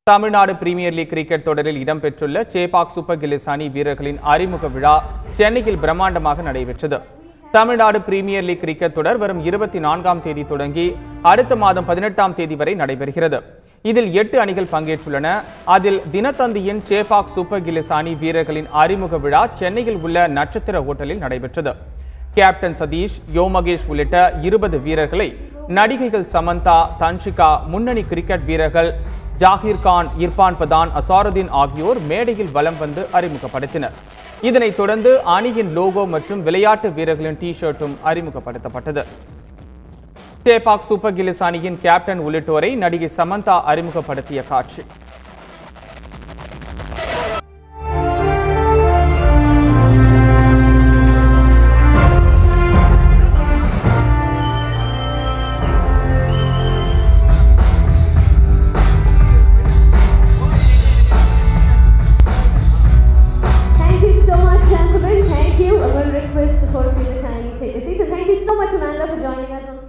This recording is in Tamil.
தமிழ்நாடு பிரீமியர் லீக் கிரிக்கெட் தொடரில் இடம்பெற்றுள்ள சேபாக் சூப்பர் கில்லிஸ் அணி வீரர்களின் அறிமுக விழா சென்னையில் பிரம்மாண்டமாக நடைபெற்றது தமிழ்நாடு பிரீமியர் லீக் கிரிக்கெட் தொடர் வரும் இருபத்தி நான்காம் தேதி தொடங்கி அடுத்த மாதம் பதினெட்டாம் தேதி வரை நடைபெறுகிறது இதில் எட்டு அணிகள் பங்கேற்றுள்ளன அதில் தினத்தந்தியின் சேபாக் சூப்பர் கில்லிஸ் அணி வீரர்களின் அறிமுக விழா சென்னையில் உள்ள நட்சத்திர ஹோட்டலில் நடைபெற்றது கேப்டன் சதீஷ் யோ மகேஷ் உள்ளிட்ட இருபது வீரர்களை நடிகைகள் சமந்தா தன்ஷிகா முன்னணி கிரிக்கெட் வீரர்கள் ஜாகிர் கான் இர்பான் பதான் அசாருதீன் ஆகியோர் மேடையில் வலம் வந்து அறிமுகப்படுத்தினர் இதனைத் தொடர்ந்து அணியின் லோகோ மற்றும் விளையாட்டு வீரர்களின் டி ஷர்ட்டும் அறிமுகப்படுத்தப்பட்டது சேபாக் சூப்பர் கில்லிஸ் அணியின் கேப்டன் உள்ளிட்டோரை நடிகை சமந்தா அறிமுகப்படுத்திய காட்சி Thank you so much, gentlemen. Thank you. I'm going to request the photo people kindly take a seat. And thank you so much, Amanda, for joining us on